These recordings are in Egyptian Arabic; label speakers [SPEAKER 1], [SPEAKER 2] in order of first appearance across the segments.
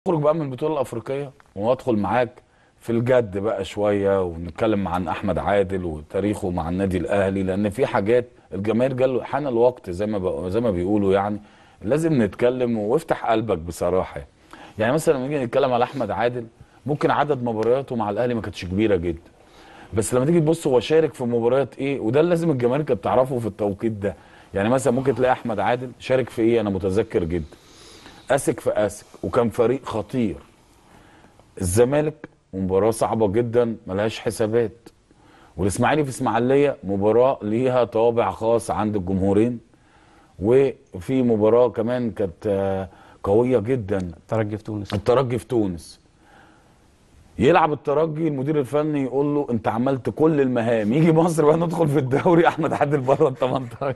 [SPEAKER 1] نخرج بقى من البطوله الافريقيه وادخل معاك في الجد بقى شويه ونتكلم عن احمد عادل وتاريخه مع النادي الاهلي لان في حاجات الجماهير جاله حان الوقت زي ما بق- زي ما بيقولوا يعني لازم نتكلم وافتح قلبك بصراحه يعني. يعني مثلا لما نيجي نتكلم على احمد عادل ممكن عدد مبارياته مع الاهلي ما كانتش كبيره جدا بس لما تيجي تبص هو شارك في مباريات ايه وده اللي لازم الجماهير كانت تعرفه في التوقيت ده يعني مثلا ممكن تلاقي احمد عادل شارك في ايه انا متذكر جدا اسك في اسك وكان فريق خطير الزمالك مباراه صعبه جدا ملهاش حسابات والاسماعيلي في اسماعيليه مباراه ليها طابع خاص عند الجمهورين وفي مباراه كمان كانت آه، قويه جدا
[SPEAKER 2] ترجي في تونس
[SPEAKER 1] الترجي في تونس يلعب الترجي المدير الفني يقول له انت عملت كل المهام يجي مصر بقى ندخل في الدوري احمد عادل بره ال 18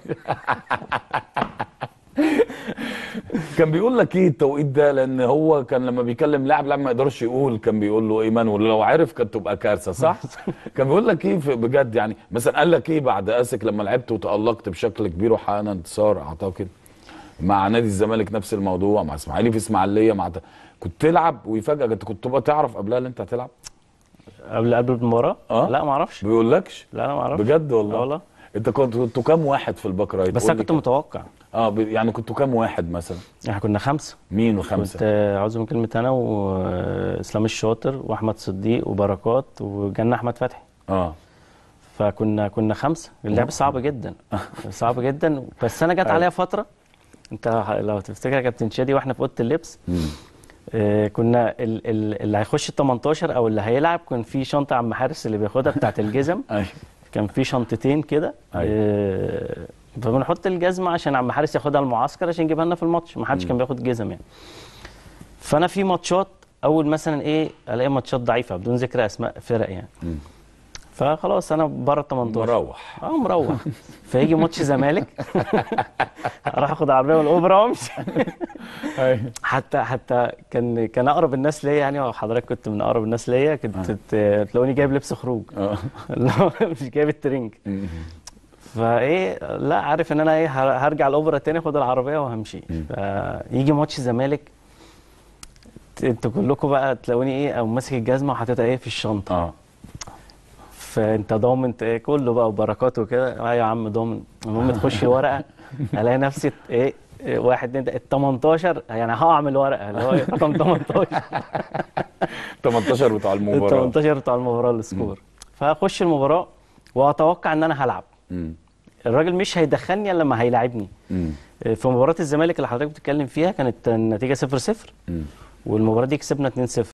[SPEAKER 1] كان بيقول لك ايه التوقيت ده لان هو كان لما بيكلم لاعب لاعب ما يقدرش يقول كان بيقول له ايمان ولا لو عرف كانت تبقى كارثه صح كان بيقول لك ايه في- بجد يعني مثلا قال لك ايه بعد اسك لما لعبت وتالقت بشكل كبير وحققنا انتصار اعتقد مع نادي الزمالك نفس الموضوع مع اسماعيلي في اسماعيليه مع ت- كنت تلعب ويفاجئك انت كنت تبقى تعرف قبلها ان انت هتلعب
[SPEAKER 2] قبل قبل المباراه
[SPEAKER 1] آه.
[SPEAKER 2] لا ما اعرفش
[SPEAKER 1] ما بيقولكش
[SPEAKER 2] لا انا ما اعرفش
[SPEAKER 1] بجد والله
[SPEAKER 2] آه والله
[SPEAKER 1] انت كنت كنتوا كام واحد في الباك رايت
[SPEAKER 2] بس
[SPEAKER 1] قول
[SPEAKER 2] انا
[SPEAKER 1] لي
[SPEAKER 2] كنت
[SPEAKER 1] كده.
[SPEAKER 2] متوقع
[SPEAKER 1] اه ب- يعني كنتوا كام واحد مثلا
[SPEAKER 2] احنا كنا خمسه
[SPEAKER 1] مين
[SPEAKER 2] كنت
[SPEAKER 1] الخمسه
[SPEAKER 2] آه، عاوز من كلمه انا واسلام الشاطر واحمد صديق وبركات وجنة احمد فتحي
[SPEAKER 1] اه
[SPEAKER 2] فكنا كنا خمسه اللعب صعب جدا صعب جدا بس انا جت عليا فتره انت لو تفتكر يا كابتن شادي واحنا في اوضه اللبس
[SPEAKER 1] مم.
[SPEAKER 2] آه، كنا ال- ال- اللي هيخش ال 18 او اللي هيلعب كان في شنطه عم حارس اللي بياخدها بتاعت الجزم
[SPEAKER 1] ايوه
[SPEAKER 2] كان في شنطتين كده
[SPEAKER 1] أيوة.
[SPEAKER 2] آه، فبنحط الجزمه عشان عم حارس ياخدها المعسكر عشان يجيبها لنا في الماتش ما حدش كان بياخد جزم يعني فانا في ماتشات اول مثلا ايه الاقي ماتشات ضعيفه بدون ذكر اسماء فرق يعني
[SPEAKER 1] مم.
[SPEAKER 2] فخلاص انا بره ال 18
[SPEAKER 1] مروح
[SPEAKER 2] اه مروح فيجي ماتش زمالك اروح اخد العربيه والاوبرا وامشي
[SPEAKER 1] ايوه
[SPEAKER 2] حتى حتى كان كان اقرب الناس ليا يعني وحضرتك كنت من اقرب الناس ليا كنت ت- تلاقوني جايب لبس خروج
[SPEAKER 1] اه
[SPEAKER 2] اللي هو مش جايب الترنج
[SPEAKER 1] مم.
[SPEAKER 2] فايه لا عارف ان انا ايه هر- هرجع الاوبرا تاني اخد العربيه وهمشي فيجي ماتش الزمالك ت- انتوا كلكم بقى تلاقوني ايه او ماسك الجزمه وحاططها ايه في الشنطه
[SPEAKER 1] اه
[SPEAKER 2] فانت ضامن ت- ايه كله بقى وبركات وكده اه يا عم ضامن المهم تخش ورقه الاقي نفسي ايه إيه، واحد اتنين ال 18 يعني هقع من الورقه اللي هو إيه، رقم 18
[SPEAKER 1] 18 بتاع
[SPEAKER 2] ال
[SPEAKER 1] المباراه
[SPEAKER 2] 18 بتاع المباراه السكور فاخش المباراه واتوقع ان انا هلعب
[SPEAKER 1] مم.
[SPEAKER 2] الراجل مش هيدخلني الا لما هيلاعبني
[SPEAKER 1] مم.
[SPEAKER 2] في مباراه الزمالك اللي حضرتك بتتكلم فيها كانت النتيجه 0 0
[SPEAKER 1] مم.
[SPEAKER 2] والمباراه دي كسبنا 2 0